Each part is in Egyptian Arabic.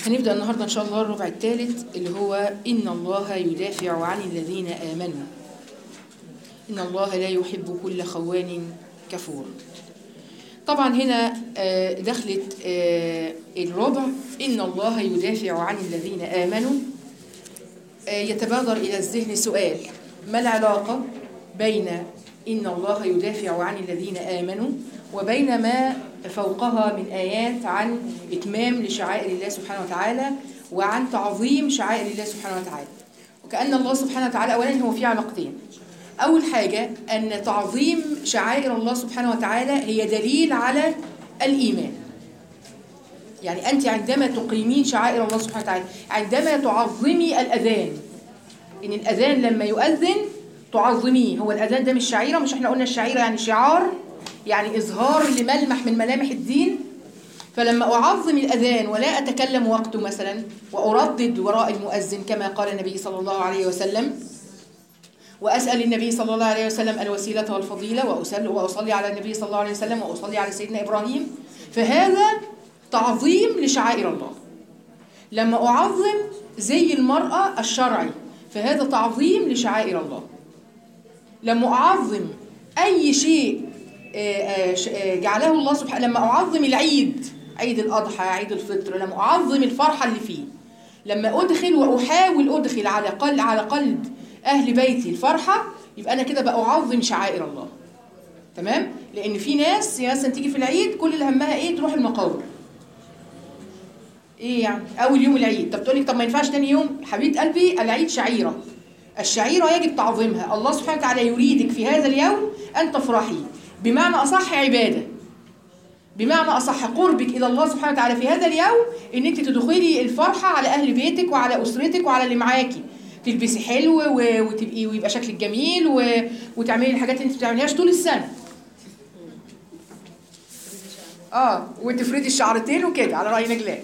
هنبدأ النهاردة إن شاء الله الربع الثالث اللي هو إن الله يدافع عن الذين آمنوا إن الله لا يحب كل خوان كفور طبعا هنا آه، دخلت آه، الربع إن الله يدافع عن الذين آمنوا آه، يتبادر إلى الذهن سؤال ما العلاقة بين إن الله يدافع عن الذين آمنوا وبين ما فوقها من آيات عن إتمام لشعائر الله سبحانه وتعالى وعن تعظيم شعائر الله سبحانه وتعالى وكأن الله سبحانه وتعالى أولا هو في علاقتين أول حاجة أن تعظيم شعائر الله سبحانه وتعالى هي دليل على الإيمان يعني أنت عندما تقيمين شعائر الله سبحانه وتعالى عندما تعظمي الأذان إن الأذان لما يؤذن تعظميه هو الأذان ده مش شعيرة مش احنا قلنا الشعيرة يعني شعار يعني إظهار لملمح من ملامح الدين فلما أعظم الأذان ولا أتكلم وقته مثلا وأردد وراء المؤذن كما قال النبي صلى الله عليه وسلم وأسأل النبي صلى الله عليه وسلم الوسيلة والفضيلة وأسأل وأصلي على النبي صلى الله عليه وسلم وأصلي على سيدنا إبراهيم فهذا تعظيم لشعائر الله لما أعظم زي المرأة الشرعي فهذا تعظيم لشعائر الله لما أعظم أي شيء آه، آه، ش- آه، جعله الله سبحانه لما أعظم العيد عيد الأضحى عيد الفطر لما أعظم الفرحة اللي فيه لما أدخل وأحاول أدخل على قلب على قلب أهل بيتي الفرحة يبقى أنا كده بأعظم شعائر الله تمام لأن في ناس مثلا تيجي في العيد كل اللي همها إيه تروح المقابر ايه يعني اول يوم العيد طب تقول لك طب ما ينفعش تاني يوم حبيبه قلبي العيد شعيره الشعيره يجب تعظيمها الله سبحانه وتعالى يريدك في هذا اليوم ان تفرحي بمعنى اصح عباده بمعنى اصح قربك الى الله سبحانه وتعالى في هذا اليوم ان انت تدخلي الفرحه على اهل بيتك وعلى اسرتك وعلى اللي معاكي تلبسي حلو و- وتبقي ويبقى شكلك جميل و... وتعملي الحاجات اللي انت ما بتعمليهاش طول السنه اه وتفردي الشعرتين وكده على راي نجلاء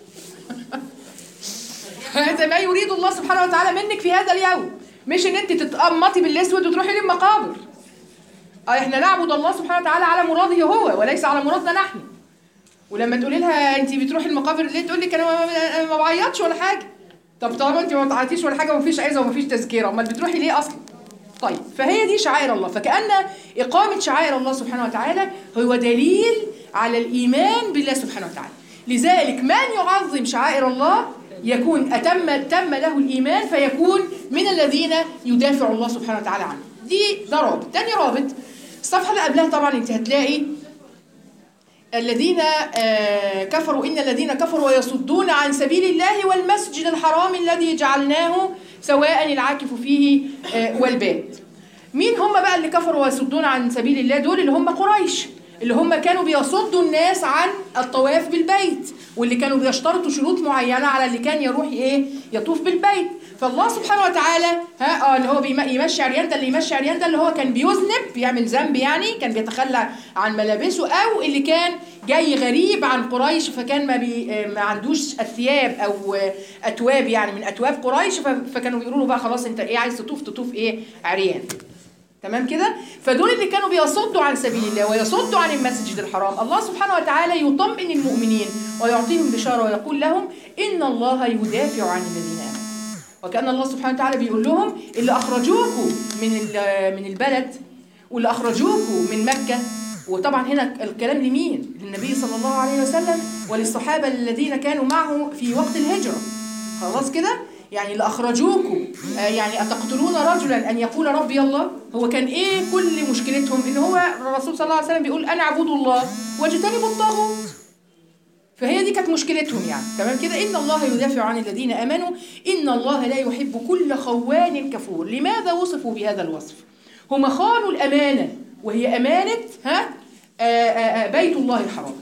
هذا ما يريد الله سبحانه وتعالى منك في هذا اليوم مش ان انت تتقمطي بالاسود وتروحي للمقابر اه احنا نعبد الله سبحانه وتعالى على مراده هو وليس على مرادنا نحن ولما تقولي لها انت بتروحي المقابر ليه تقول لك انا ما- ما ما بعيطش ولا حاجه طب طالما انت ما بتعيطيش ولا حاجه ومفيش عزه ومفيش تذكيره امال بتروحي ليه اصلا طيب فهي دي شعائر الله فكأن إقامة شعائر الله سبحانه وتعالى هو دليل على الإيمان بالله سبحانه وتعالى لذلك من يعظم شعائر الله يكون أتم تم له الإيمان فيكون من الذين يدافع الله سبحانه وتعالى عنه دي ده رابط تاني رابط الصفحة اللي قبلها طبعا انت هتلاقي الذين آه، كفروا إن الذين كفروا ويصدون عن سبيل الله والمسجد الحرام الذي جعلناه سواء العاكف فيه آه، والباد مين هم بقى اللي كفروا ويصدون عن سبيل الله دول اللي هم قريش اللي هم كانوا بيصدوا الناس عن الطواف بالبيت واللي كانوا بيشترطوا شروط معينة على اللي كان يروح ايه يطوف بالبيت فالله سبحانه وتعالى ها اه اللي هو بيم- يمشي عريان ده اللي يمشي عريان ده اللي هو كان بيذنب بيعمل ذنب يعني كان بيتخلى عن ملابسه او اللي كان جاي غريب عن قريش فكان ما بي آه، ما عندوش الثياب او آه، اتواب يعني من اتواب قريش ف- فكانوا بيقولوا له بقى خلاص انت ايه عايز تطوف تطوف ايه عريان تمام كده فدول اللي كانوا بيصدوا عن سبيل الله ويصدوا عن المسجد الحرام الله سبحانه وتعالى يطمئن المؤمنين ويعطيهم بشارة ويقول لهم إن الله يدافع عن الذين آمنوا وكأن الله سبحانه وتعالى بيقول لهم اللي أخرجوكم من ال- من البلد واللي أخرجوكم من مكة وطبعا هنا الكلام لمين؟ للنبي صلى الله عليه وسلم وللصحابة الذين كانوا معه في وقت الهجرة خلاص كده؟ يعني اللي أخرجوكم آه، يعني أتقتلون رجلا أن يقول ربي الله هو كان إيه كل مشكلتهم إن هو الرسول صلى الله عليه وسلم بيقول أنا اعبدوا الله واجتنبوا الطاغوت فهي دي كانت مشكلتهم يعني تمام كده إن الله يدافع عن الذين آمنوا إن الله لا يحب كل خوان كفور لماذا وصفوا بهذا الوصف هم خانوا الأمانة وهي أمانة ها آه، آه، آه، بيت الله الحرام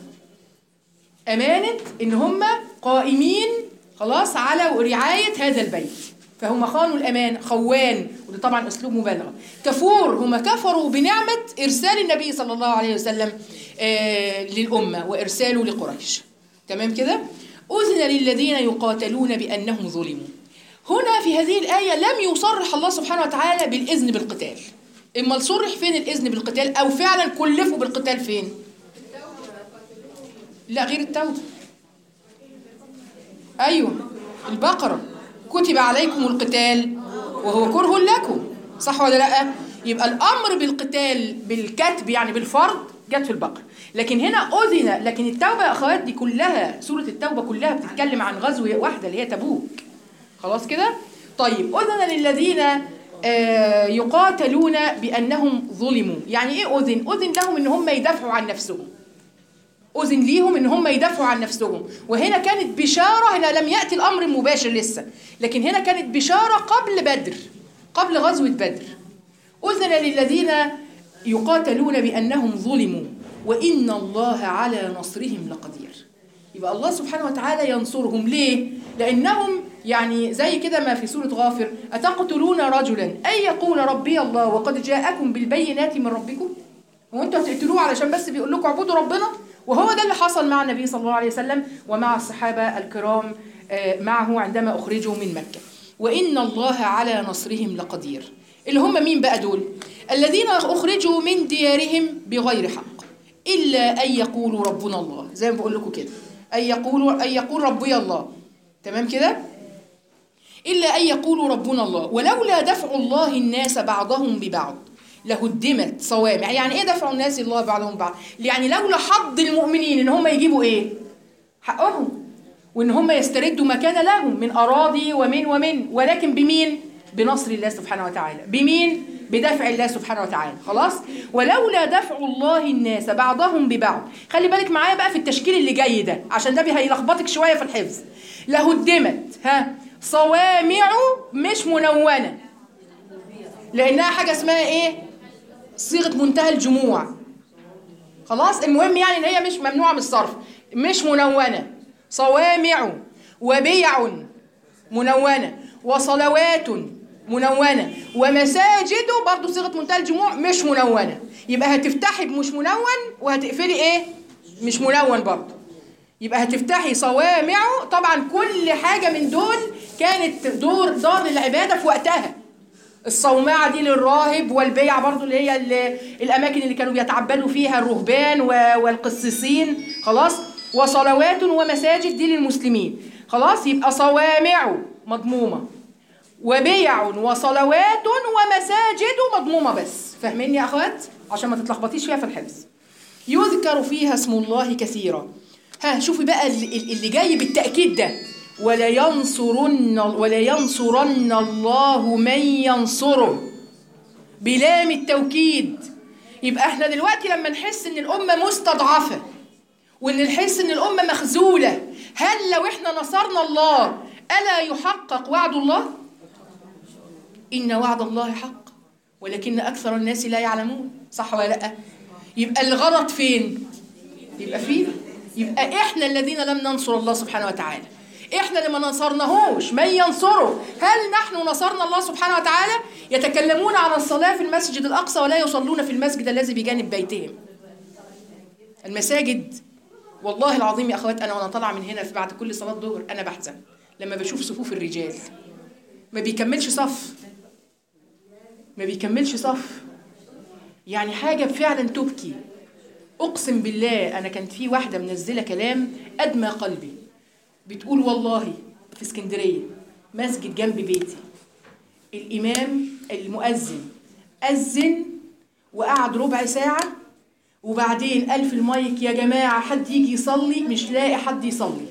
أمانة إن هم قائمين خلاص على رعاية هذا البيت فهم خانوا الأمان خوان وده طبعا أسلوب مبالغة كفور هم كفروا بنعمة إرسال النبي صلى الله عليه وسلم آه للأمة وإرساله لقريش تمام كده أذن للذين يقاتلون بأنهم ظلموا هنا في هذه الآية لم يصرح الله سبحانه وتعالى بالإذن بالقتال إما صرح فين الإذن بالقتال أو فعلا كلفوا بالقتال فين لا غير التوبة ايوه البقره كتب عليكم القتال وهو كره لكم صح ولا لا يبقى الامر بالقتال بالكتب يعني بالفرض جت في البقره لكن هنا اذن لكن التوبه يا اخوات دي كلها سوره التوبه كلها بتتكلم عن غزوه واحده اللي هي تبوك خلاص كده طيب اذن للذين آه، يقاتلون بانهم ظلموا يعني ايه اذن اذن لهم ان هم يدافعوا عن نفسهم أذن ليهم إن هم يدافعوا عن نفسهم وهنا كانت بشارة هنا لم يأتي الأمر المباشر لسه لكن هنا كانت بشارة قبل بدر قبل غزوة بدر أذن للذين يقاتلون بأنهم ظلموا وإن الله على نصرهم لقدير يبقى الله سبحانه وتعالى ينصرهم ليه؟ لأنهم يعني زي كده ما في سورة غافر أتقتلون رجلا أن يقول ربي الله وقد جاءكم بالبينات من ربكم هو انتوا هتقتلوه علشان بس بيقول لكم اعبدوا ربنا وهو ده اللي حصل مع النبي صلى الله عليه وسلم ومع الصحابة الكرام آه، معه عندما أخرجوا من مكة وإن الله على نصرهم لقدير اللي هم مين بقى دول الذين أخرجوا من ديارهم بغير حق إلا أن يقولوا ربنا الله زي ما بقول لكم كده أن يقولوا أن يقول ربي الله تمام كده إلا أن يقولوا ربنا الله ولولا دفع الله الناس بعضهم ببعض لهدمت صوامع يعني ايه دفع الناس الله بعضهم بعض يعني لولا حظ المؤمنين ان هم يجيبوا ايه حقهم وان هم يستردوا ما كان لهم من اراضي ومن ومن ولكن بمين بنصر الله سبحانه وتعالى بمين بدفع الله سبحانه وتعالى خلاص ولولا دفع الله الناس بعضهم ببعض خلي بالك معايا بقى في التشكيل اللي جاي ده عشان ده بي- هيلخبطك شويه في الحفظ لهدمت ها صوامع مش منونه لانها حاجه اسمها ايه صيغه منتهى الجموع خلاص المهم يعني ان هي مش ممنوعه من الصرف مش منونه صوامع وبيع منونه وصلوات منونه ومساجد برضو صيغه منتهى الجموع مش منونه يبقى هتفتحي بمش منون وهتقفلي ايه مش منون برضو يبقى هتفتحي صوامع طبعا كل حاجه من دول كانت دور دار العباده في وقتها الصومعة دي للراهب والبيع برضو اللي هي ال- الأماكن اللي كانوا بيتعبدوا فيها الرهبان و- والقسيسين خلاص وصلوات ومساجد دي للمسلمين خلاص يبقى صوامع مضمومة وبيع وصلوات ومساجد مضمومة بس فاهمين يا أخوات عشان ما تتلخبطيش فيها في الحفظ يذكر فيها اسم الله كثيرا ها شوفي بقى اللي اللي جاي بالتأكيد ده ولا ينصرن ولا ينصرن الله من ينصره بلام التوكيد يبقى احنا دلوقتي لما نحس ان الأمة مستضعفة وان نحس ان الأمة مخذولة هل لو احنا نصرنا الله ألا يحقق وعد الله؟ إن وعد الله حق ولكن أكثر الناس لا يعلمون صح ولا لأ؟ يبقى الغلط فين؟ يبقى فينا يبقى إحنا الذين لم ننصر الله سبحانه وتعالى إحنا اللي ما نصرناهوش من ينصره هل نحن نصرنا الله سبحانه وتعالى يتكلمون عن الصلاة في المسجد الأقصى ولا يصلون في المسجد الذي بجانب بيتهم المساجد والله العظيم يا أخوات أنا وأنا طالعة من هنا في بعد كل صلاة ظهر أنا بحزن لما بشوف صفوف الرجال ما بيكملش صف ما بيكملش صف يعني حاجة فعلا تبكي أقسم بالله أنا كانت في واحدة منزلة كلام أدمى قلبي بتقول والله في اسكندرية مسجد جنب بيتي الإمام المؤذن أذن وقعد ربع ساعة وبعدين قال في المايك يا جماعة حد يجي يصلي مش لاقي حد يصلي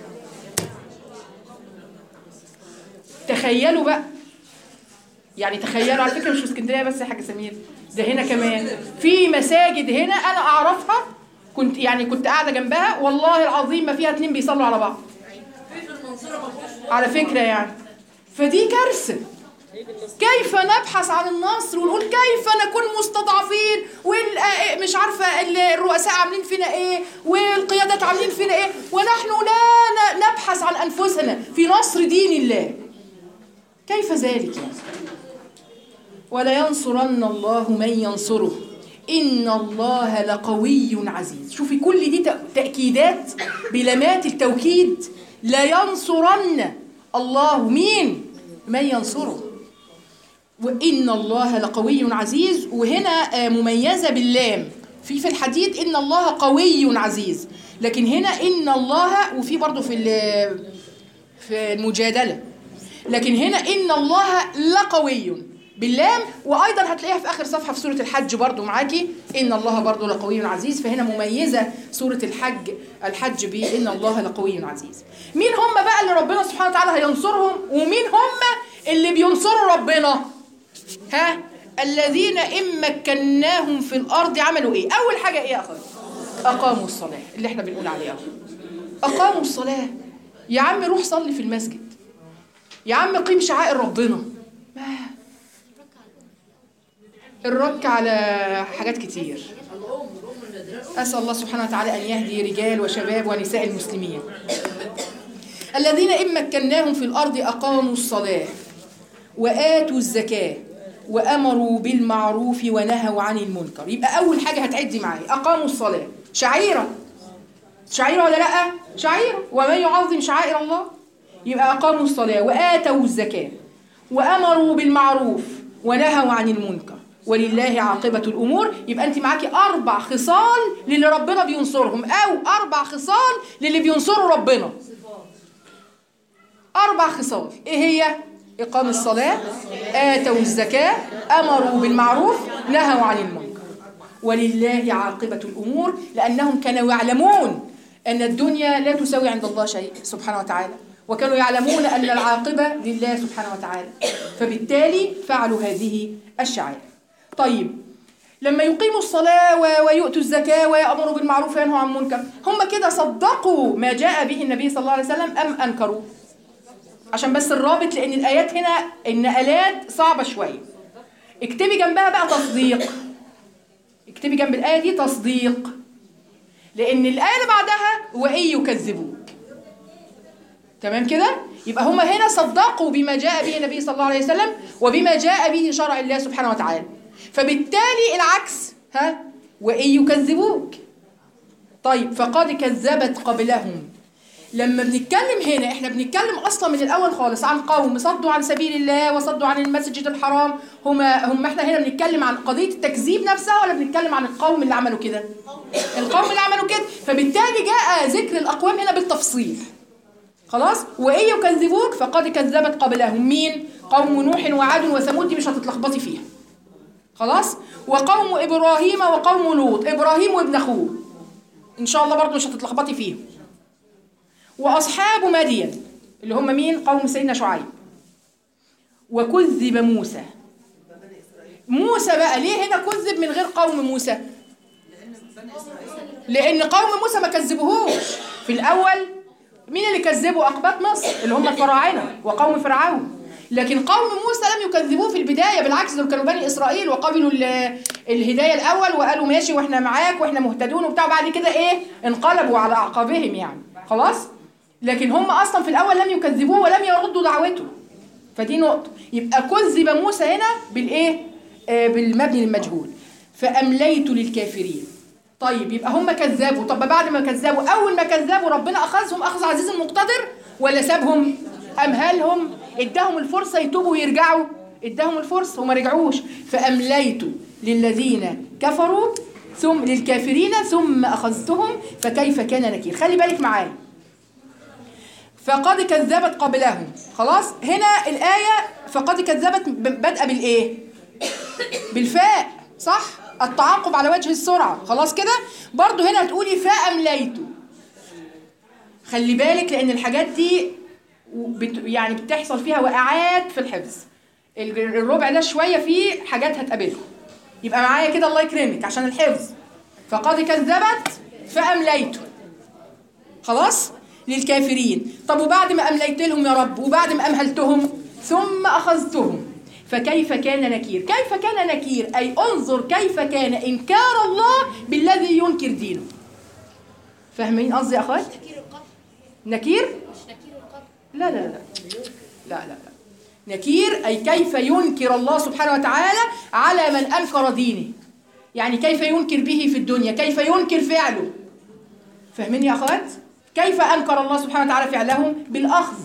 تخيلوا بقى يعني تخيلوا على فكره مش في اسكندريه بس يا حاج سمير ده هنا كمان في مساجد هنا انا اعرفها كنت يعني كنت قاعده جنبها والله العظيم ما فيها اتنين بيصلوا على بعض على فكره يعني فدي كارثه كيف نبحث عن النصر ونقول كيف نكون مستضعفين ومش عارفه ال- الرؤساء عاملين فينا ايه والقيادات عاملين فينا ايه ونحن لا ن- نبحث عن انفسنا في نصر دين الله كيف ذلك يعني ولا ينصرن الله من ينصره إن الله لقوي عزيز شوفي كل دي تأ- تأكيدات بلمات التوكيد لا ينصرن الله مين من ينصره وإن الله لقوي عزيز وهنا آه، مميزة باللام في في الحديد إن الله قوي عزيز لكن هنا إن الله وفي برضو في ال- في المجادلة لكن هنا إن الله لقوي باللام وأيضا هتلاقيها في آخر صفحة في سورة الحج برضو معاكي إن الله برضو لقوي عزيز فهنا مميزة سورة الحج الحج بإن الله لقوي عزيز مين هم بقى اللي ربنا سبحانه وتعالى هينصرهم ومين هم اللي بينصروا ربنا ها الذين إن مكناهم في الأرض عملوا إيه أول حاجة إيه يا أخوي أقاموا الصلاة اللي إحنا بنقول عليها أقاموا الصلاة يا عم روح صلي في المسجد يا عم قيم شعائر ربنا ما الرك على حاجات كتير أسأل الله سبحانه وتعالى أن يهدي رجال وشباب ونساء المسلمين الذين إن مكناهم في الأرض أقاموا الصلاة وآتوا الزكاة وأمروا بالمعروف ونهوا عن المنكر يبقى أول حاجة هتعدي معايا أقاموا الصلاة شعيرة شعيرة ولا لأ؟ شعيرة ومن يعظم شعائر الله يبقى أقاموا الصلاة وآتوا الزكاة وأمروا بالمعروف ونهوا عن المنكر ولله عاقبة الأمور يبقى أنت معاكي أربع خصال للي ربنا بينصرهم أو أربع خصال للي بينصروا ربنا أربع خصال إيه هي؟ إقام الصلاة آتوا الزكاة أمروا بالمعروف نهوا عن المنكر ولله عاقبة الأمور لأنهم كانوا يعلمون أن الدنيا لا تساوي عند الله شيء سبحانه وتعالى وكانوا يعلمون أن العاقبة لله سبحانه وتعالى فبالتالي فعلوا هذه الشعائر طيب لما يقيموا الصلاة و- ويؤتوا الزكاة ويأمروا بالمعروف وينهوا عن المنكر هم كده صدقوا ما جاء به النبي صلى الله عليه وسلم أم أنكروا عشان بس الرابط لأن الآيات هنا النقلات صعبة شوية اكتبي جنبها بقى تصديق اكتبي جنب الآية دي تصديق لأن الآية اللي بعدها وإن يكذبوك تمام كده يبقى هم هنا صدقوا بما جاء به النبي صلى الله عليه وسلم وبما جاء به شرع الله سبحانه وتعالى فبالتالي العكس ها وإن يكذبوك طيب فقد كذبت قبلهم لما بنتكلم هنا احنا بنتكلم اصلا من الاول خالص عن قوم صدوا عن سبيل الله وصدوا عن المسجد الحرام هما هم احنا هنا بنتكلم عن قضيه التكذيب نفسها ولا بنتكلم عن القوم اللي عملوا كده القوم اللي عملوا كده فبالتالي جاء ذكر الاقوام هنا بالتفصيل خلاص وإن يكذبوك فقد كذبت قبلهم مين قوم نوح وعاد وثمود دي مش هتتلخبطي فيها خلاص وقوم إبراهيم وقوم لوط إبراهيم وابن أخوه إن شاء الله برضو مش هتتلخبطي فيهم وأصحاب مدين اللي هم مين قوم سيدنا شعيب وكذب موسى موسى بقى ليه هنا كذب من غير قوم موسى لأن قوم موسى ما كذبوهوش في الأول مين اللي كذبوا أقباط مصر اللي هم الفراعنة وقوم فرعون لكن قوم موسى لم يكذبوه في البداية بالعكس دول كانوا بني إسرائيل وقبلوا ال- الهداية الأول وقالوا ماشي وإحنا معاك وإحنا مهتدون وبتاع بعد كده إيه انقلبوا على أعقابهم يعني خلاص لكن هم أصلا في الأول لم يكذبوه ولم يردوا دعوته فدي نقطة يبقى كذب موسى هنا بالإيه آه بالمبني للمجهول فأمليت للكافرين طيب يبقى هم كذبوا طب بعد ما كذبوا أول ما كذبوا ربنا أخذهم أخذ عزيز المقتدر ولا سابهم أمهلهم اداهم الفرصة يتوبوا ويرجعوا اداهم الفرصة وما رجعوش فأمليت للذين كفروا ثم للكافرين ثم أخذتهم فكيف كان نكير خلي بالك معايا فقد كذبت قبلهم خلاص هنا الآية فقد كذبت ب- بادئة بالإيه بالفاء صح التعاقب على وجه السرعة خلاص كده برضو هنا هتقولي فأمليت خلي بالك لأن الحاجات دي بت يعني بتحصل فيها وقعات في الحفظ ال- الربع ده شوية فيه حاجات هتقابلكم يبقى معايا كده الله يكرمك عشان الحفظ فقد كذبت فأمليت خلاص للكافرين طب وبعد ما أمليت لهم يا رب وبعد ما أمهلتهم ثم أخذتهم فكيف كان نكير كيف كان نكير أي انظر كيف كان إنكار الله بالذي ينكر دينه فاهمين قصدي يا أخوات نكير القتل نكير مش نكير القتل لا لا لا لا لا لا نكير أي كيف ينكر الله سبحانه وتعالى على من أنكر دينه يعني كيف ينكر به في الدنيا كيف ينكر فعله فاهمين يا أخوات كيف أنكر الله سبحانه وتعالى فعلهم بالأخذ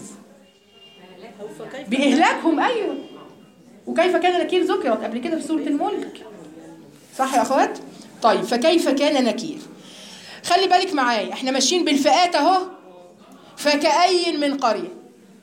بإهلاكهم أيوه وكيف كان نكير ذكرت قبل كده في سورة الملك صح يا أخوات طيب فكيف كان نكير خلي بالك معايا احنا ماشيين بالفئات اهو فكأي من قرية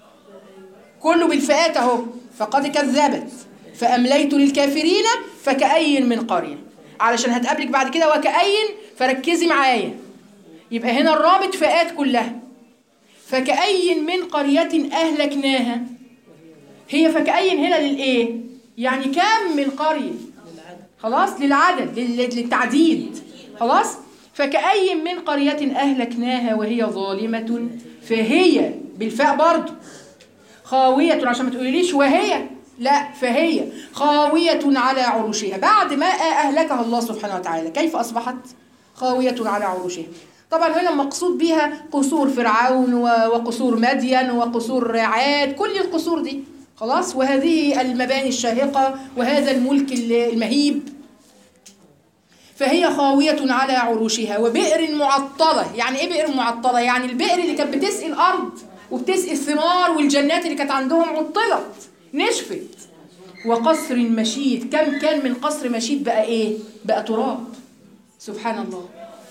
كله بالفئات اهو فقد كذبت فامليت للكافرين فكأي من قريه علشان هتقابلك بعد كده وكأي فركزي معايا يبقى هنا الرابط فئات كلها فكأي من قرية أهلكناها هي فكأي هنا للإيه؟ يعني كم من قرية خلاص للعدد لل- للتعديد خلاص فكأي من قرية أهلكناها وهي ظالمة فهي بالفاء برضو خاوية عشان ما تقوليليش وهي لا فهي خاوية على عروشها بعد ما أهلكها الله سبحانه وتعالى كيف أصبحت خاوية على عروشها طبعا هنا المقصود بها قصور فرعون و- وقصور مدين وقصور عاد كل القصور دي خلاص وهذه المباني الشاهقة وهذا الملك ال- المهيب فهي خاوية على عروشها وبئر معطلة يعني ايه بئر معطلة يعني البئر اللي كانت بتسقي الأرض وبتسقي الثمار والجنات اللي كانت عندهم عطلت نشفت وقصر مشيد كم كان من قصر مشيد بقى ايه بقى تراب سبحان الله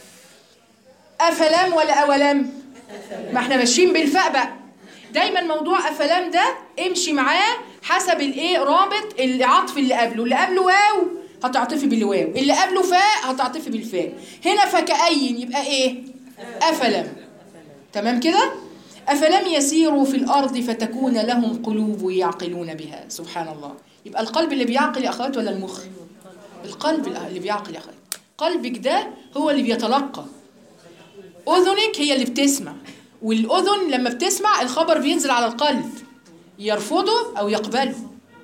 أفلام ولا أولام ما احنا ماشيين بالفاء بقى دايما موضوع أفلام ده امشي معاه حسب الايه رابط العطف اللي قبله اللي قبله واو هتعطفي بالواو اللي قبله فاء هتعطفي بالفاء هنا فكأين يبقى ايه أفلم تمام كده أفلم يسيروا في الأرض فتكون لهم قلوب يعقلون بها سبحان الله يبقى القلب اللي بيعقل يا أخوات ولا المخ القلب اللي بيعقل يا أخوات قلبك ده هو اللي بيتلقى أذنك هي اللي بتسمع والأذن لما بتسمع الخبر بينزل على القلب يرفضه أو يقبله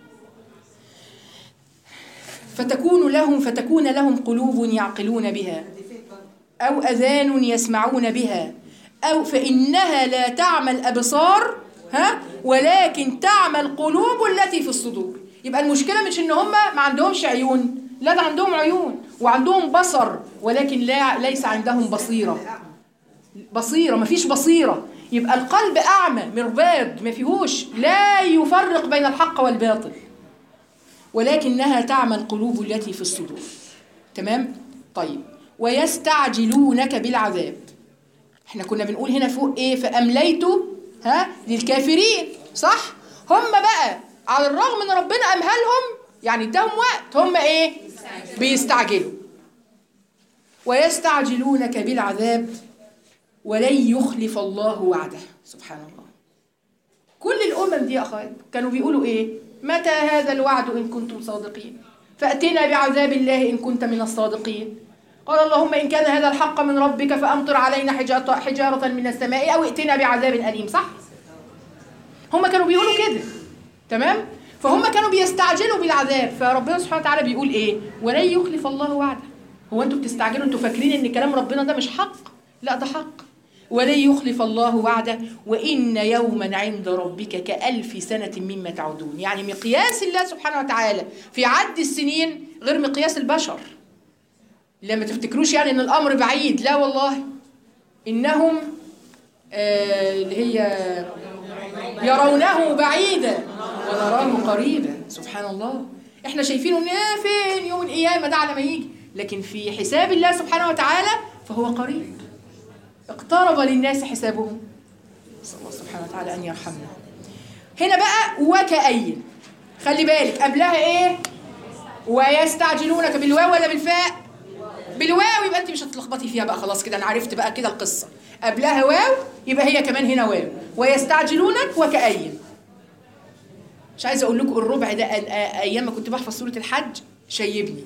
فتكون لهم فتكون لهم قلوب يعقلون بها أو أذان يسمعون بها أو فإنها لا تعمى الأبصار ها ولكن تعمى القلوب التي في الصدور يبقى المشكلة مش إن هم ما عندهمش عيون لا ده عندهم عيون وعندهم بصر ولكن لا ليس عندهم بصيرة بصيرة ما فيش بصيرة يبقى القلب أعمى مرباد ما فيهوش لا يفرق بين الحق والباطل ولكنها تعمى القلوب التي في الصدور تمام طيب ويستعجلونك بالعذاب احنا كنا بنقول هنا فوق ايه فامليت ها للكافرين صح هم بقى على الرغم ان ربنا امهلهم يعني اداهم وقت هم ايه بيستعجلوا ويستعجلونك بالعذاب ولن يخلف الله وعده سبحان الله كل الامم دي يا اخوات كانوا بيقولوا ايه متى هذا الوعد ان كنتم صادقين فاتنا بعذاب الله ان كنت من الصادقين قال اللهم ان كان هذا الحق من ربك فامطر علينا حجاره حجاره من السماء او ائتنا بعذاب اليم صح هم كانوا بيقولوا كده تمام فهم كانوا بيستعجلوا بالعذاب فربنا سبحانه وتعالى بيقول ايه ولن يخلف الله وعده هو انتوا بتستعجلوا انتوا فاكرين ان كلام ربنا ده مش حق لا ده حق ولن يخلف الله وعده وإن يوما عند ربك كألف سنة مما تعودون يعني مقياس الله سبحانه وتعالى في عد السنين غير مقياس البشر لما تفتكروش يعني ان الامر بعيد لا والله انهم آه اللي هي يرونه بعيدا ونراه قريبا سبحان الله احنا شايفينه ان إيه فين يوم القيامه ده على ما يجي لكن في حساب الله سبحانه وتعالى فهو قريب اقترب للناس حسابهم نسال الله سبحانه وتعالى ان يرحمنا هنا بقى وكأي خلي بالك قبلها ايه ويستعجلونك بالواو ولا بالفاء بالواو يبقى انت مش هتلخبطي فيها بقى خلاص كده انا عرفت بقى كده القصه قبلها واو يبقى هي كمان هنا واو ويستعجلونك وكأي مش عايزه اقول لكم الربع ده أ- أ- ايام ما كنت بحفظ سوره الحج شيبني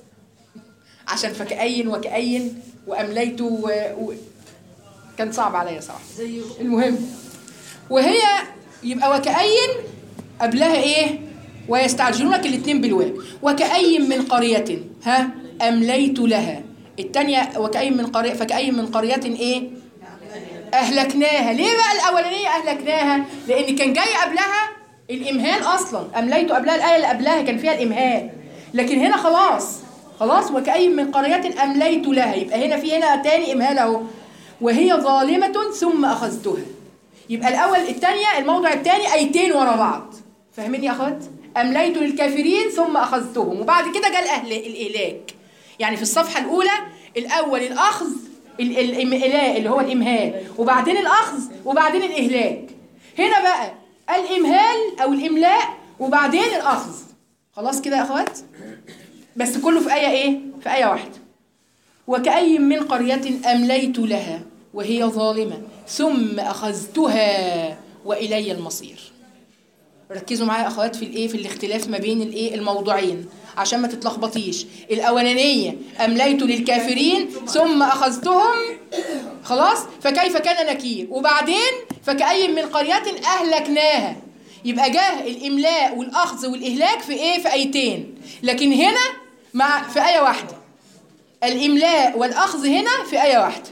عشان فكأي وكأي وامليت و... و... كان صعب عليا صراحه المهم وهي يبقى وكأي قبلها ايه ويستعجلونك الاثنين بالواو وكأي من قرية ها أمليت لها الثانية وكأي من قرية فكأي من قرية ايه أهلكناها ليه بقى الأولانية أهلكناها لأن كان جاي قبلها الإمهال أصلا أمليت قبلها الآية اللي قبلها كان فيها الإمهال لكن هنا خلاص خلاص وكأي من قرية أمليت لها يبقى هنا في هنا تاني إمهال أهو وهي ظالمة ثم أخذتها يبقى الأول الثانية الموضع الثاني أيتين ورا بعض فاهمين يا أخوات؟ أمليت للكافرين ثم أخذتهم وبعد كده جاء الأهل الإهلاك يعني في الصفحة الأولى الأول الأخذ ال- ال- الإملاء اللي هو الإمهال وبعدين الأخذ وبعدين الإهلاك هنا بقى الامهال او الاملاء وبعدين الاخذ خلاص كده يا اخوات بس كله في ايه ايه في ايه واحده وكأي من قرية أمليت لها وهي ظالمة ثم أخذتها وإلي المصير ركزوا معايا يا اخوات في الايه في الاختلاف ما بين الايه الموضوعين عشان ما تتلخبطيش الاولانيه امليت للكافرين ثم اخذتهم خلاص فكيف كان نكير وبعدين فكأي من قرية اهلكناها يبقى جاه الاملاء والاخذ والاهلاك في ايه في ايتين لكن هنا مع في ايه واحده الاملاء والاخذ هنا في ايه واحده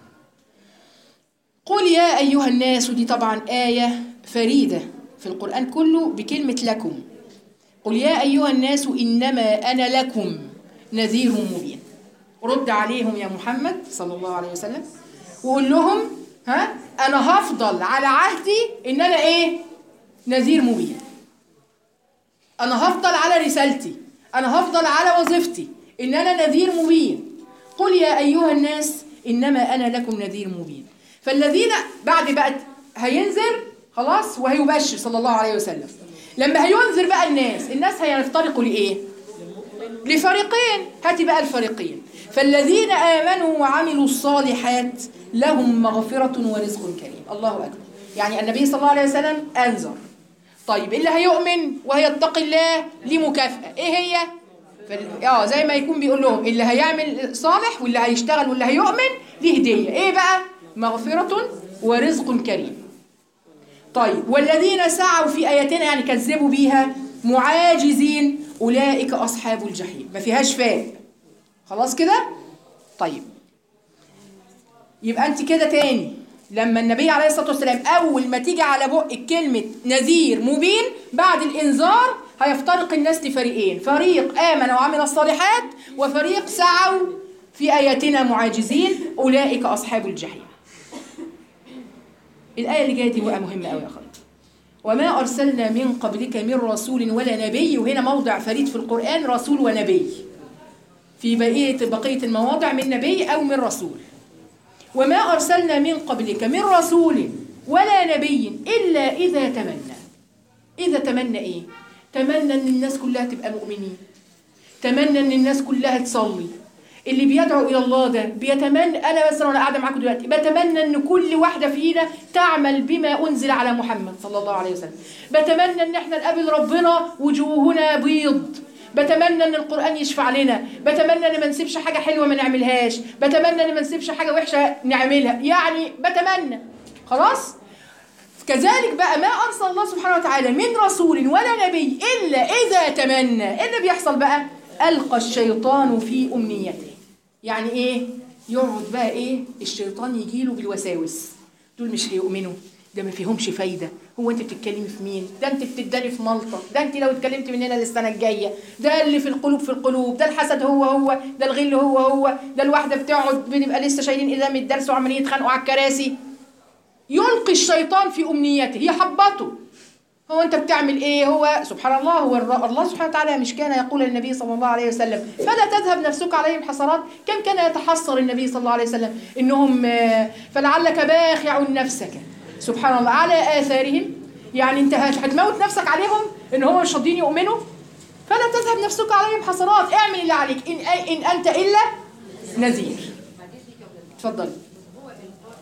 قل يا أيها الناس دي طبعا آية فريدة في القرآن كله بكلمة لكم قل يا أيها الناس إنما أنا لكم نذير مبين رد عليهم يا محمد صلى الله عليه وسلم وقول لهم ها أنا هفضل على عهدي إن أنا إيه نذير مبين أنا هفضل على رسالتي أنا هفضل على وظيفتي إن أنا نذير مبين قل يا أيها الناس إنما أنا لكم نذير مبين فالذين بعد بقى هينذر خلاص وهيبشر صلى الله عليه وسلم لما هينذر بقى الناس الناس هيفترقوا لإيه لفريقين هاتي بقى الفريقين فالذين آمنوا وعملوا الصالحات لهم مغفرة ورزق كريم الله أكبر يعني النبي صلى الله عليه وسلم أنذر طيب اللي هيؤمن وهيتقي الله ليه مكافأة ايه هي فال- اه زي ما يكون بيقول لهم اللي هيعمل صالح واللي هيشتغل واللي هيؤمن ليه هدية ايه بقى مغفرة ورزق كريم طيب والذين سعوا في آياتنا يعني كذبوا بيها معاجزين أولئك أصحاب الجحيم ما فيهاش فاء خلاص كده طيب يبقى انت كده تاني لما النبي عليه الصلاه والسلام اول ما تيجي على بقك كلمه نذير مبين بعد الانذار هيفترق الناس لفريقين فريق امن وعمل الصالحات وفريق سعوا في اياتنا معاجزين اولئك اصحاب الجحيم الايه اللي جايه دي بقى مهمه قوي يا اخواتي وما ارسلنا من قبلك من رسول ولا نبي وهنا موضع فريد في القران رسول ونبي في بقيه بقيه المواضع من نبي او من رسول وما أرسلنا من قبلك من رسول ولا نبي إلا إذا تمنى إذا تمنى إيه؟ تمنى أن الناس كلها تبقى مؤمنين تمنى أن الناس كلها تصلي اللي بيدعو إلى الله ده بيتمنى أنا مثلا وأنا قاعدة معاكم دلوقتي بتمنى أن كل واحدة فينا تعمل بما أنزل على محمد صلى الله عليه وسلم بتمنى أن احنا نقابل ربنا وجوهنا بيض بتمنى ان القران يشفع لنا بتمنى ان ما نسيبش حاجه حلوه ما نعملهاش بتمنى ان ما نسيبش حاجه وحشه نعملها يعني بتمنى خلاص كذلك بقى ما ارسل الله سبحانه وتعالى من رسول ولا نبي الا اذا تمنى ايه اللي بيحصل بقى القى الشيطان في امنيته يعني ايه يقعد بقى ايه الشيطان يجيله بالوساوس دول مش هيؤمنوا ده ما فيهمش فايده هو انت بتتكلمي في مين ده انت بتداني في ملطه ده انت لو اتكلمت من هنا للسنه الجايه ده اللي في القلوب في القلوب ده الحسد هو هو ده الغل هو هو ده الواحده بتقعد بنبقى لسه شايلين قدام الدرس وعمالين يتخانقوا على الكراسي يلقي الشيطان في امنيته يحبطه هو انت بتعمل ايه هو سبحان الله هو الر- الله سبحانه وتعالى مش كان يقول للنبي صلى الله عليه وسلم فلا تذهب نفسك عليهم حسرات كم كان يتحسر النبي صلى الله عليه وسلم انهم آه، فلعلك باخع نفسك سبحان الله على اثارهم يعني انت هت- هتموت نفسك عليهم ان هم مش راضيين يؤمنوا فلا تذهب نفسك عليهم حسرات اعمل اللي عليك ان ان انت الا نذير اتفضل هو إلقاء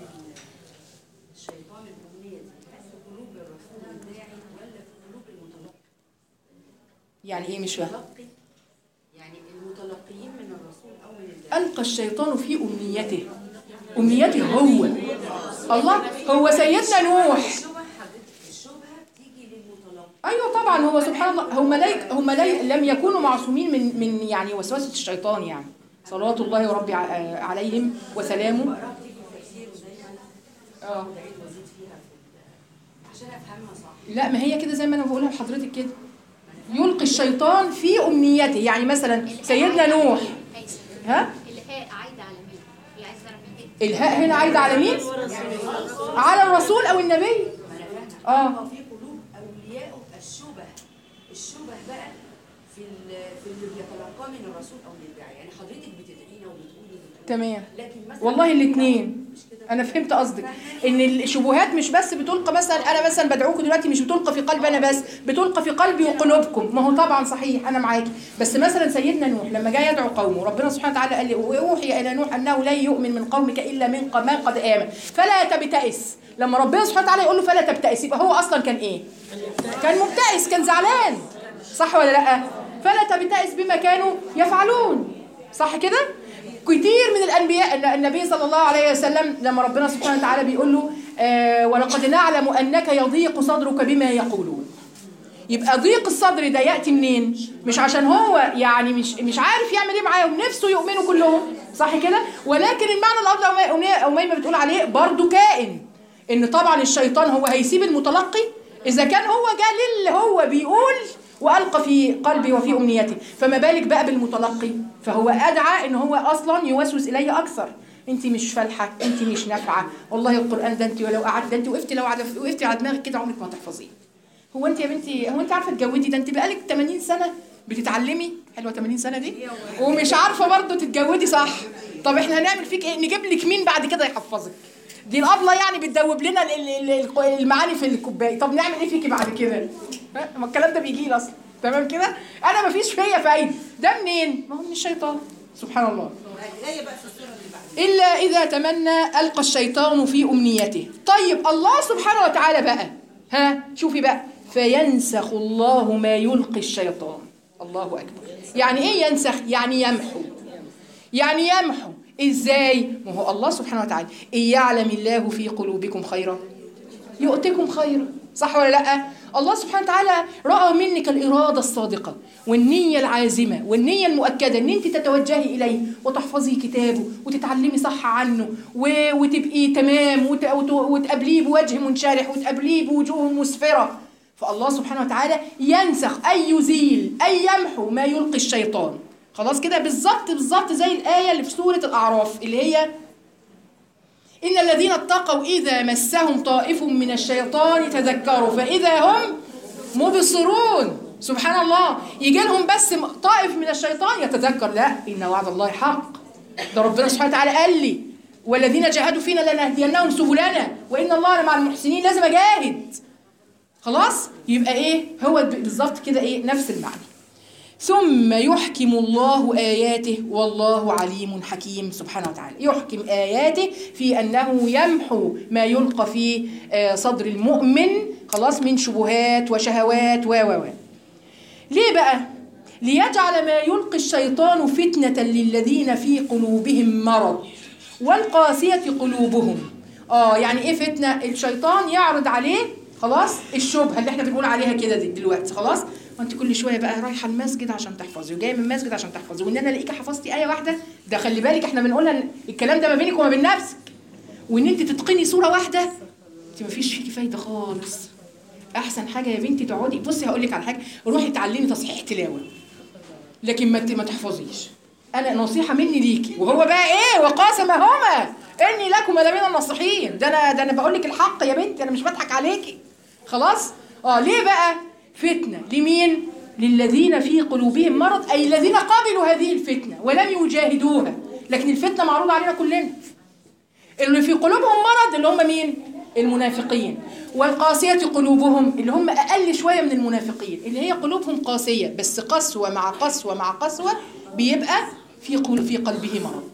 الشيطان الأمنية دي هل في قلوب الرسول الداعي ولا في قلوب المتلقي؟ يعني ايه مش فاهم المتلقي يعني المتلقيين من الرسول أو من الداعي ألقى الشيطان في أمنيته أمنيته هو الله هو سيدنا نوح الشبهة حضرتك الشبهة بتيجي للمتلقي أيوة طبعا هو سبحان الله هم لا هم لا لم يكونوا معصومين من من يعني وسوسة الشيطان يعني صلوات الله وربي ع- عليهم وسلامه بقراها بتيجي في تفسير ودايما اه بعيد وازيد فيها في عشان أفهمها صح لا ما هي كده زي ما أنا بقولها لحضرتك كده يلقي الشيطان في أمنيته يعني مثلا سيدنا نوح ها الهاء عايدة على مين؟ هي عايزة تعرف ايه؟ الهاء هنا عايدة على مين؟ على الرسول أو النبي ما أنا فاهمة اه هو في قلوب أوليائه الشبه الشبه بقى في ال- في اللي بيتلقاه من الرسول أو من الداعي يعني حضرتك بتدعينا وبتقولي تمام لكن مثلا والله الاثنين مش كده انا فهمت قصدك ان الشبهات مش بس بتلقى مثلا انا مثلا بدعوكم دلوقتي مش بتلقى في قلبي انا بس بتلقى في قلبي وقلوبكم ما هو طبعا صحيح انا معاكي بس مثلا سيدنا نوح لما جاء يدعو قومه ربنا سبحانه وتعالى قال لي واوحي الى نوح انه لن يؤمن من قومك الا من ق- من قد امن فلا تبتئس لما ربنا سبحانه وتعالى يقول له فلا تبتئس يبقى هو اصلا كان ايه كان مبتئس كان زعلان صح ولا لا فلا تبتئس بما كانوا يفعلون صح كده كتير من الانبياء الن- النبي صلى الله عليه وسلم لما ربنا سبحانه وتعالى بيقول له آه ولقد نعلم انك يضيق صدرك بما يقولون يبقى ضيق الصدر ده ياتي منين مش عشان هو يعني مش مش عارف يعمل ايه معاهم نفسه يؤمنوا كلهم صح كده ولكن المعنى الافضل او أمية- اميمه بتقول عليه برضو كائن ان طبعا الشيطان هو هيسيب المتلقي اذا كان هو جه للي هو بيقول والقى في قلبي وفي امنيتي فما بالك بقى بالمتلقي فهو ادعى ان هو اصلا يوسوس اليه اكثر انت مش فالحه انت مش نافعه والله القران ده انت ولو قعدت ده انت وقفتي لو قعدت وقفتي على دماغك كده عمرك ما هتحفظيه هو انت يا بنتي هو انت عارفه تتجوزي ده انت بقالك 80 سنه بتتعلمي حلوه 80 سنه دي ومش عارفه برضه تتجوزي صح طب احنا هنعمل فيك ايه نجيب لك مين بعد كده يحفظك دي الابله يعني بتدوب لنا ال- ال- ال- المعاني في الكوبايه طب نعمل ايه فيكي بعد كده ها؟ ما الكلام ده بيجي لي اصلا تمام كده انا ما فيش فيا فايده ده منين ما هو من الشيطان سبحان الله الآية بقى في السورة اللي بعدها إلا إذا تمنى ألقى الشيطان في أمنيته طيب الله سبحانه وتعالى بقى ها شوفي بقى فينسخ الله ما يلقي الشيطان الله أكبر يعني إيه ينسخ يعني يمحو يعني يمحو إزاي ما هو الله سبحانه وتعالى إن يعلم الله في قلوبكم خيرا يؤتكم خيرا صح ولا لا الله سبحانه وتعالى راى منك الاراده الصادقه والنيه العازمه والنيه المؤكده ان انت تتوجهي اليه وتحفظي كتابه وتتعلمي صح عنه و- وتبقي تمام وت- وت- وتقابليه بوجه منشرح وتقابليه بوجوه مسفره فالله سبحانه وتعالى ينسخ اي يزيل اي يمحو ما يلقي الشيطان خلاص كده بالظبط بالظبط زي الايه اللي في سوره الاعراف اللي هي إن الذين اتقوا إذا مسهم طائف من الشيطان تذكروا فإذا هم مبصرون سبحان الله يجي لهم بس طائف من الشيطان يتذكر لا إن وعد الله حق ده ربنا سبحانه وتعالى قال لي والذين جاهدوا فينا لنهدينهم سبلنا وإن الله مع المحسنين لازم أجاهد خلاص يبقى إيه هو بالظبط كده إيه نفس المعنى ثم يحكم الله آياته والله عليم حكيم سبحانه وتعالى يحكم آياته في أنه يمحو ما يلقى في آه، صدر المؤمن خلاص من شبهات وشهوات و و و ليه بقى؟ ليجعل ما يلقي الشيطان فتنة للذين في قلوبهم مرض والقاسية قلوبهم اه يعني ايه فتنة؟ الشيطان يعرض عليه خلاص الشبهة اللي احنا بنقول عليها كده دي- دلوقتي خلاص وانت كل شويه بقى رايحه المسجد عشان تحفظي وجايه من المسجد عشان تحفظي وان انا الاقيكي حفظتي ايه واحده ده خلي بالك احنا بنقولها إن الكلام ده ما بينك وما بين نفسك وان انت تتقني صوره واحده انت ما فيش فيكي فايده خالص احسن حاجه يا بنتي تقعدي بصي هقول لك على حاجه روحي اتعلمي تصحيح تلاوه لكن ما ت- ما تحفظيش انا نصيحه مني ليكي وهو بقى ايه وقاسمهما اني لكم لمن الناصحين ده انا ده انا بقول لك الحق يا بنتي انا مش بضحك عليكي خلاص اه ليه بقى فتنه لمين للذين في قلوبهم مرض اي الذين قبلوا هذه الفتنه ولم يجاهدوها لكن الفتنه معروضه علينا كلنا اللي في قلوبهم مرض اللي هم مين المنافقين والقاسية قلوبهم اللي هم أقل شوية من المنافقين اللي هي قلوبهم قاسية بس قسوة مع قسوة مع قسوة بيبقى في قل في قلبه مرض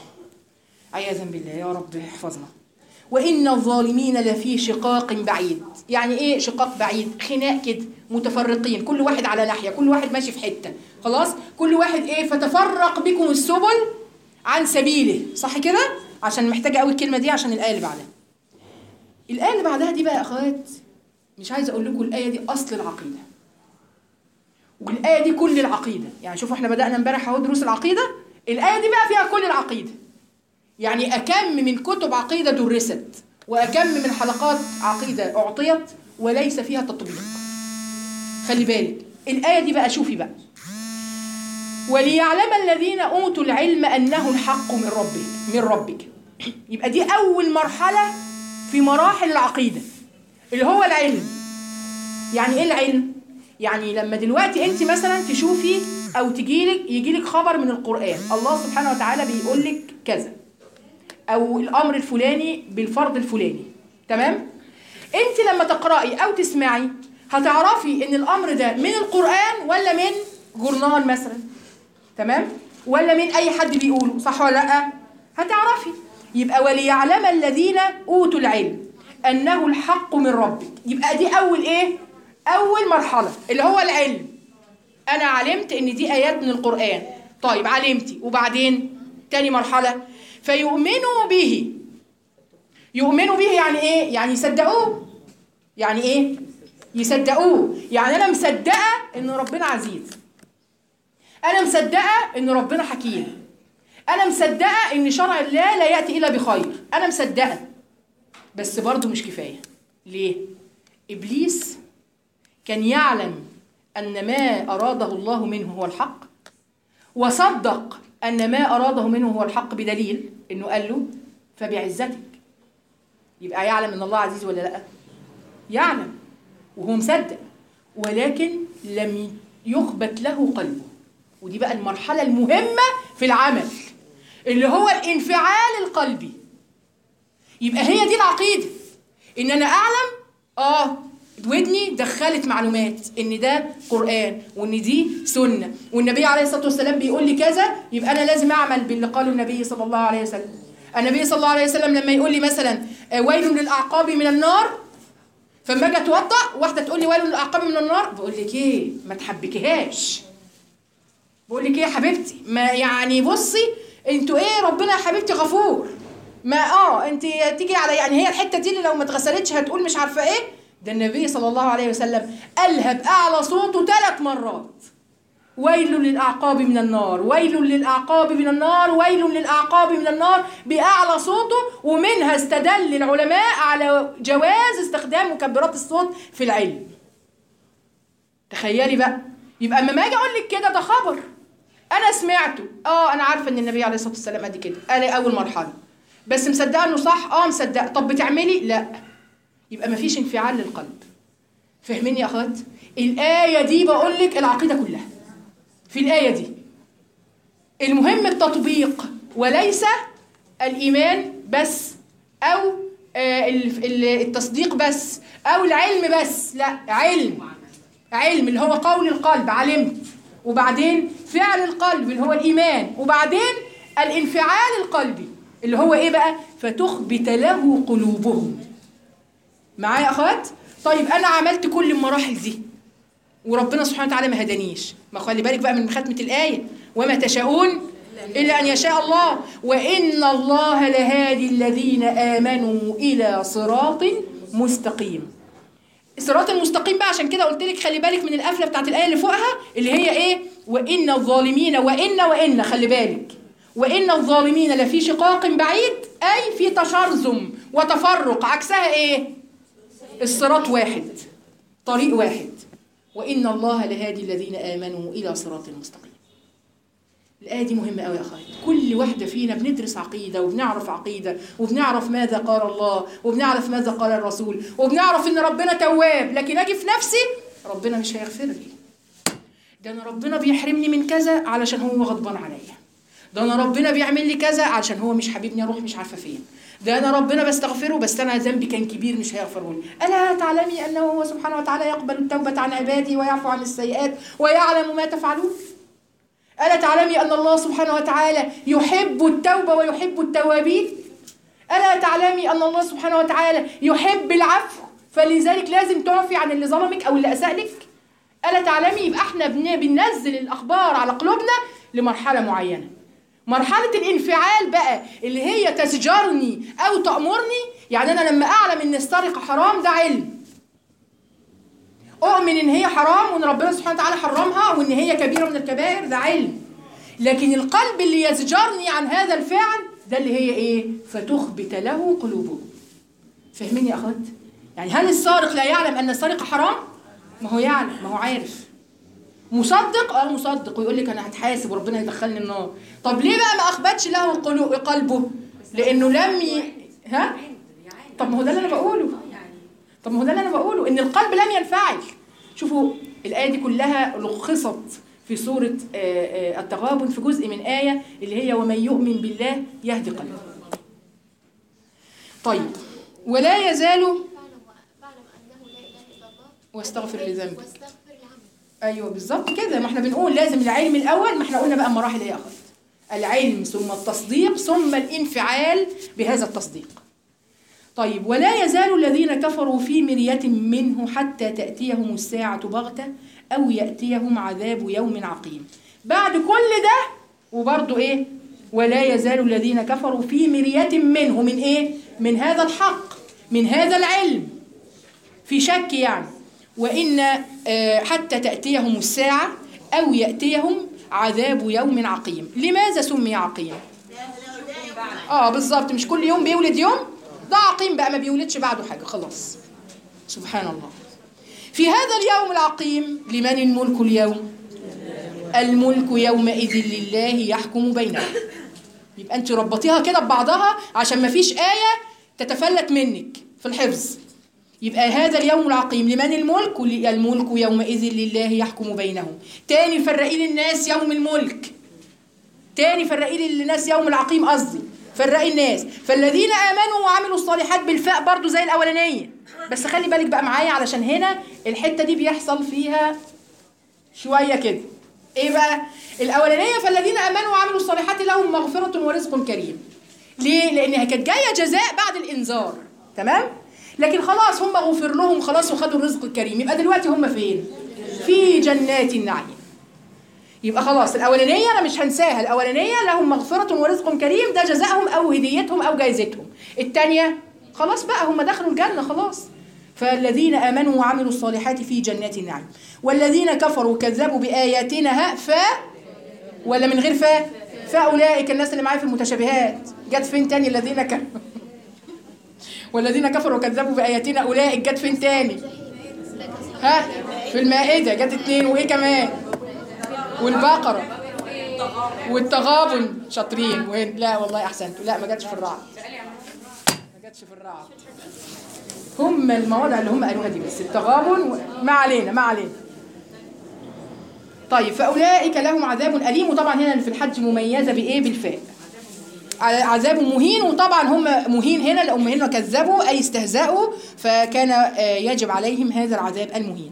عياذا بالله يا رب احفظنا وإن الظالمين لفي شقاق بعيد يعني إيه شقاق بعيد خناق كده متفرقين كل واحد على ناحية كل واحد ماشي في حتة خلاص كل واحد إيه فتفرق بكم السبل عن سبيله صح كده عشان محتاجة قوي الكلمة دي عشان الآية اللي بعدها الآية اللي بعدها دي بقى يا أخوات مش عايزة أقول لكم الآية دي أصل العقيدة والآية دي كل العقيدة يعني شوفوا احنا بدأنا امبارح اهو دروس العقيدة الآية دي بقى فيها كل العقيدة يعني أكم من كتب عقيدة درست وأكم من حلقات عقيدة أعطيت وليس فيها تطبيق خلي بالك الآية دي بقى شوفي بقى وليعلم الذين أوتوا العلم أنه الحق من ربك من ربك يبقى دي أول مرحلة في مراحل العقيدة اللي هو العلم يعني إيه العلم؟ يعني لما دلوقتي أنت مثلا تشوفي أو تجيلك يجيلك خبر من القرآن الله سبحانه وتعالى بيقول لك كذا او الامر الفلاني بالفرض الفلاني تمام انت لما تقراي او تسمعي هتعرفي ان الامر ده من القران ولا من جورنال مثلا تمام ولا من اي حد بيقوله صح ولا لا هتعرفي يبقى وليعلم الذين اوتوا العلم انه الحق من ربك يبقى دي اول ايه اول مرحله اللي هو العلم انا علمت ان دي ايات من القران طيب علمتي وبعدين تاني مرحله فيؤمنوا به يؤمنوا به يعني ايه يعني يصدقوه يعني ايه يصدقوه يعني انا مصدقه ان ربنا عزيز انا مصدقه ان ربنا حكيم انا مصدقه ان شرع الله لا ياتي الا بخير انا مصدقه بس برضه مش كفايه ليه ابليس كان يعلم ان ما اراده الله منه هو الحق وصدق ان ما اراده منه هو الحق بدليل انه قال له فبعزتك يبقى يعلم ان الله عزيز ولا لا يعلم وهو مصدق ولكن لم يخبت له قلبه ودي بقى المرحله المهمه في العمل اللي هو الانفعال القلبي يبقى هي دي العقيده ان انا اعلم اه ودني دخلت معلومات ان ده قران وان دي سنه والنبي عليه الصلاه والسلام بيقول لي كذا يبقى انا لازم اعمل باللي قاله النبي صلى الله عليه وسلم النبي صلى الله عليه وسلم لما يقول لي مثلا آه، ويل للاعقاب من النار فلما اجي اتوضا واحده تقول لي ويل للاعقاب من النار بقول لك ايه ما تحبكيهاش بقول لك ايه يا حبيبتي ما يعني بصي انتوا ايه ربنا يا حبيبتي غفور ما اه انت تيجي على يعني هي الحته دي اللي لو ما اتغسلتش هتقول مش عارفه ايه ده النبي صلى الله عليه وسلم قالها باعلى صوته ثلاث مرات ويل للاعقاب من النار ويل للاعقاب من النار ويل للاعقاب من النار باعلى صوته ومنها استدل العلماء على جواز استخدام مكبرات الصوت في العلم تخيلي بقى يبقى اما اجي اقول لك كده ده خبر انا سمعته اه انا عارفه ان النبي عليه الصلاه والسلام قال كده قال اول مرحله بس مصدقه انه صح اه مصدقه طب بتعملي لا يبقى مفيش انفعال للقلب فاهمين يا اخوات الايه دي بقول لك العقيده كلها في الايه دي المهم التطبيق وليس الايمان بس او آه، ال- ال- التصديق بس او العلم بس لا علم علم اللي هو قول القلب علمت وبعدين فعل القلب اللي هو الإيمان وبعدين الانفعال القلبي اللي هو إيه بقى فتخبت له قلوبهم معايا يا أخوات طيب أنا عملت كل المراحل دي وربنا سبحانه وتعالى ما هدانيش ما خلي بالك بقى من ختمة الآية وما تشاءون إلا أن يشاء الله وإن الله لهادي الذين آمنوا إلى صراط مستقيم الصراط المستقيم بقى عشان كده قلت لك خلي بالك من القفله بتاعت الايه اللي فوقها اللي هي ايه وان الظالمين وان وان خلي بالك وان الظالمين لفي شقاق بعيد اي في تشرذم وتفرق عكسها ايه الصراط واحد طريق واحد وان الله لهادي الذين امنوا الى صراط مستقيم الآية دي مهمة قوي يا أخوات كل واحدة فينا بندرس عقيدة وبنعرف عقيدة وبنعرف ماذا قال الله وبنعرف ماذا قال الرسول وبنعرف إن ربنا تواب لكن أجي في نفسي ربنا مش هيغفر لي ده أنا ربنا بيحرمني من كذا علشان هو غضبان عليا ده أنا ربنا بيعمل لي كذا علشان هو مش حبيبني أروح مش عارفة فين ده أنا ربنا بستغفره بس أنا ذنبي كان كبير مش هيغفره لي ألا تعلمي أنه هو سبحانه وتعالى يقبل التوبة عن عباده ويعفو عن السيئات ويعلم ما تفعلون ألا تعلمي أن الله سبحانه وتعالى يحب التوبة ويحب التوابين ألا تعلمي أن الله سبحانه وتعالى يحب العفو فلذلك لازم تعفي عن اللي ظلمك أو اللي أساء لك ألا تعلمي يبقى احنا بن- بننزل الأخبار على قلوبنا لمرحلة معينة مرحلة الانفعال بقى اللي هي تزجرني أو تأمرني يعني أنا لما أعلم إن السرقة حرام ده علم اؤمن ان هي حرام وان ربنا سبحانه وتعالى حرمها وان هي كبيره من الكبائر ده علم لكن القلب اللي يزجرني عن هذا الفعل ده اللي هي ايه فتخبت له قلوبه فاهمين يا اخوات يعني هل السارق لا يعلم ان السرقه حرام ما هو يعلم ما هو عارف مصدق اه مصدق ويقول لك انا هتحاسب وربنا يدخلني النار طب ليه بقى ما اخبتش له قلو- قلبه لانه لم ي... ها طب ما هو ده اللي انا بقوله طب ما هو ده اللي انا بقوله ان القلب لم ينفعل شوفوا الايه دي كلها لخصت في سوره آه، آه، التغابن في جزء من ايه اللي هي ومن يؤمن بالله يهدي قلبه طيب ولا يزال فاعلم فاعلم انه لا اله الا الله واستغفر لذنبك واستغفر لعملك ايوه بالظبط كده ما احنا بنقول لازم العلم الاول ما احنا قلنا بقى المراحل ايه يا اخوات العلم ثم التصديق ثم الانفعال بهذا التصديق طيب ولا يزال الذين كفروا في مرية منه حتى تأتيهم الساعة بغتة أو يأتيهم عذاب يوم عقيم بعد كل ده وبرضه إيه ولا يزال الذين كفروا في مرية منه من إيه من هذا الحق من هذا العلم في شك يعني وإن آه، حتى تأتيهم الساعة أو يأتيهم عذاب يوم عقيم لماذا سمي عقيم اه بالظبط مش كل يوم بيولد يوم ده عقيم بقى ما بيولدش بعده حاجة خلاص سبحان الله في هذا اليوم العقيم لمن الملك اليوم الملك يومئذ لله يحكم بينهم يبقى انت ربطيها كده ببعضها عشان ما فيش آية تتفلت منك في الحفظ يبقى هذا اليوم العقيم لمن الملك الملك يومئذ لله يحكم بينهم تاني فرقي للناس يوم الملك تاني فرقي للناس يوم العقيم قصدي فرقي الناس فالذين امنوا وعملوا الصالحات بالفاء برضو زي الاولانيه بس خلي بالك بقى معايا علشان هنا الحته دي بيحصل فيها شويه كده ايه بقى الاولانيه فالذين امنوا وعملوا الصالحات لهم مغفره ورزق كريم ليه لانها كانت جايه جزاء بعد الانذار تمام لكن خلاص هم غفر لهم خلاص وخدوا الرزق الكريم يبقى دلوقتي هم فين في جنات النعيم يبقى خلاص الاولانيه انا مش هنساها الاولانيه لهم مغفره ورزق كريم ده جزائهم او هديتهم او جايزتهم الثانيه خلاص بقى هم دخلوا الجنه خلاص فالذين امنوا وعملوا الصالحات في جنات النعيم والذين كفروا كذبوا باياتنا ها ف ولا من غير ف فاولئك الناس اللي معايا في المتشابهات جت فين تاني الذين كفروا والذين كفروا وكذبوا باياتنا اولئك جت فين تاني ها في المائده جت اتنين وايه كمان والبقرة والتغابن شاطرين وين لا والله احسنتوا لا ما جاتش في الرعد ما جاتش في الرعد هم المواضع اللي هم قالوها دي بس التغابن و... ما علينا ما علينا طيب فاولئك لهم عذاب اليم وطبعا هنا في الحج مميزه بايه بالفاء عذاب مهين وطبعا هم مهين هنا لأم هنا كذبوا أي استهزأوا فكان آه، يجب عليهم هذا العذاب المهين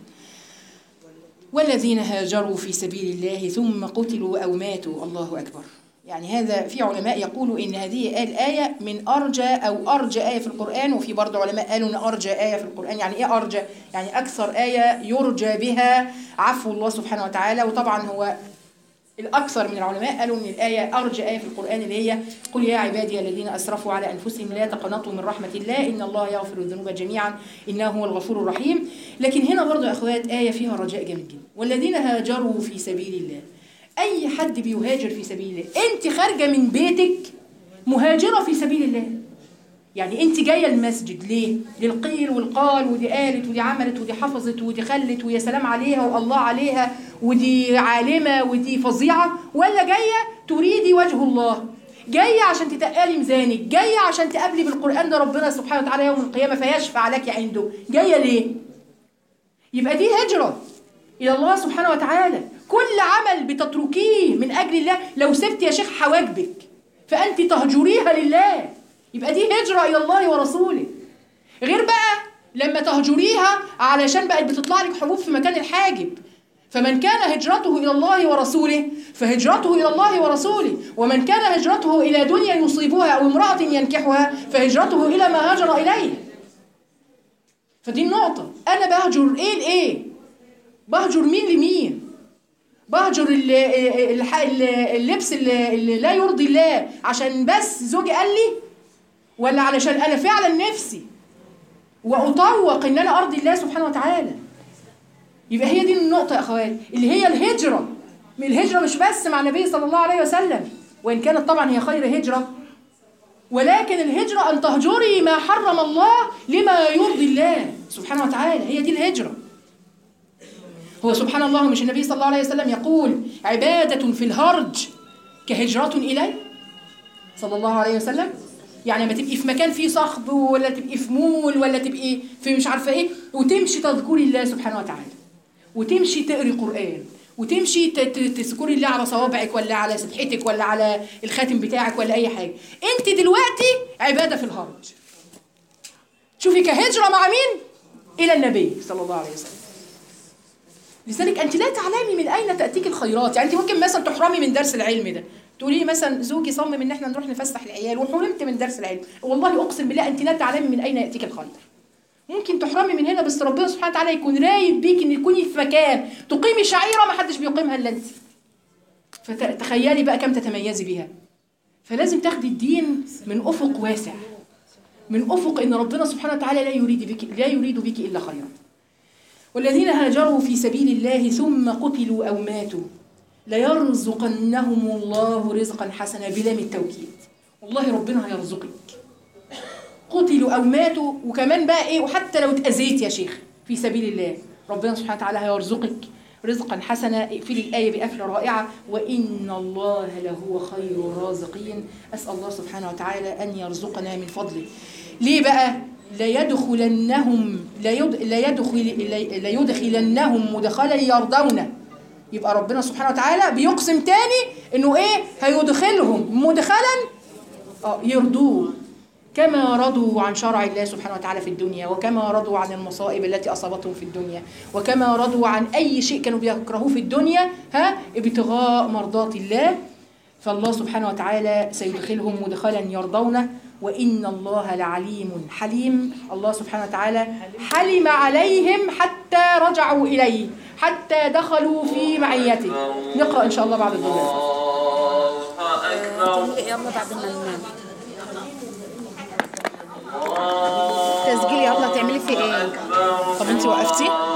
والذين هاجروا في سبيل الله ثم قتلوا أو ماتوا الله أكبر يعني هذا في علماء يقولوا إن هذه الآية من أرجى أو أرجى آية في القرآن وفي برضه علماء قالوا إن أرجى آية في القرآن يعني إيه أرجى؟ يعني أكثر آية يرجى بها عفو الله سبحانه وتعالى وطبعا هو الأكثر من العلماء قالوا إن الآية أرجى آية في القرآن اللي هي قل يا عبادي الذين أسرفوا على أنفسهم لا تقنطوا من رحمة الله إن الله يغفر الذنوب جميعا إنه هو الغفور الرحيم لكن هنا برضو يا أخوات آية فيها رجاء جامد جدا والذين هاجروا في سبيل الله أي حد بيهاجر في سبيل الله أنت خارجة من بيتك مهاجرة في سبيل الله يعني انت جايه المسجد ليه للقيل والقال ودي قالت ودي عملت ودي حفظت ودي خلت ويا سلام عليها والله عليها ودي عالمه ودي فظيعه ولا جايه تريدي وجه الله جايه عشان تتقالي ميزانك جايه عشان تقابلي بالقران ده ربنا سبحانه وتعالى يوم القيامه فيشفع لك عنده جايه ليه يبقى دي هجره الى الله سبحانه وتعالى كل عمل بتتركيه من اجل الله لو سبت يا شيخ حواجبك فانت تهجريها لله يبقى دي هجرة إلى الله ورسوله غير بقى لما تهجريها علشان بقت بتطلع لك حبوب في مكان الحاجب فمن كان هجرته إلى الله ورسوله فهجرته إلى الله ورسوله ومن كان هجرته إلى دنيا يصيبها أو امرأة ينكحها فهجرته إلى ما هاجر إليه فدي النقطة أنا بهجر إيه لإيه بهجر مين لمين بهجر ال- ال- ال- اللبس اللي اللي لا يرضي الله عشان بس زوجي قال لي ولا علشان انا فعلا نفسي واطوق ان انا ارضي الله سبحانه وتعالى يبقى هي دي النقطه يا اخوات اللي هي الهجره الهجره مش بس مع النبي صلى الله عليه وسلم وان كانت طبعا هي خير هجره ولكن الهجره ان تهجري ما حرم الله لما يرضي الله سبحانه وتعالى هي دي الهجره هو سبحان الله مش النبي صلى الله عليه وسلم يقول عباده في الهرج كهجره اليه صلى الله عليه وسلم يعني لما تبقي في مكان فيه صخب ولا تبقي في مول ولا تبقي في مش عارفه ايه وتمشي تذكري الله سبحانه وتعالى وتمشي تقري قران وتمشي ت- ت- تذكري الله على صوابعك ولا على سبحتك ولا على الخاتم بتاعك ولا اي حاجه انت دلوقتي عباده في الهرج شوفي كهجرة مع مين إلى النبي صلى الله عليه وسلم لذلك أنت لا تعلمي من أين تأتيك الخيرات يعني أنت ممكن مثلا تحرمي من درس العلم ده تقولي لي مثلا زوجي صمم ان احنا نروح نفسح العيال وحرمت من درس العلم والله اقسم بالله انت لا تعلمي من اين ياتيك الخير ممكن تحرمي من هنا بس ربنا سبحانه وتعالى يكون رايد بيك ان تكوني في مكان تقيمي شعيره ما حدش بيقيمها الا انت فتخيلي بقى كم تتميزي بيها فلازم تاخدي الدين من افق واسع من افق ان ربنا سبحانه وتعالى لا يريد بك لا يريد بك الا خيرا والذين هاجروا في سبيل الله ثم قتلوا او ماتوا ليرزقنهم الله رزقا حسنا بلام التوكيد والله ربنا هيرزقك قتلوا او ماتوا وكمان بقى ايه وحتى لو اتاذيت يا شيخ في سبيل الله ربنا سبحانه وتعالى هيرزقك رزقا حسنا اقفلي الايه بقفله رائعه وان الله لهو خير الرازقين اسال الله سبحانه وتعالى ان يرزقنا من فضله ليه بقى ليدخلنهم ليد ليدخل ليدخلنهم مدخلا يرضونه يبقى ربنا سبحانه وتعالى بيقسم تاني انه ايه هيدخلهم مدخلا اه يرضوه كما رضوا عن شرع الله سبحانه وتعالى في الدنيا وكما رضوا عن المصائب التي اصابتهم في الدنيا وكما رضوا عن اي شيء كانوا بيكرهوه في الدنيا ها ابتغاء مرضات الله فالله سبحانه وتعالى سيدخلهم مدخلا يرضونه وان الله لعليم حليم الله سبحانه وتعالى حلم عليهم حتى رجعوا اليه حتى دخلوا في معيته نقرا ان شاء الله بعد الظهر تعملي ايه يلا بعد ما ننام تسجيل يلا تعملي فيه ايه طب انت وقفتي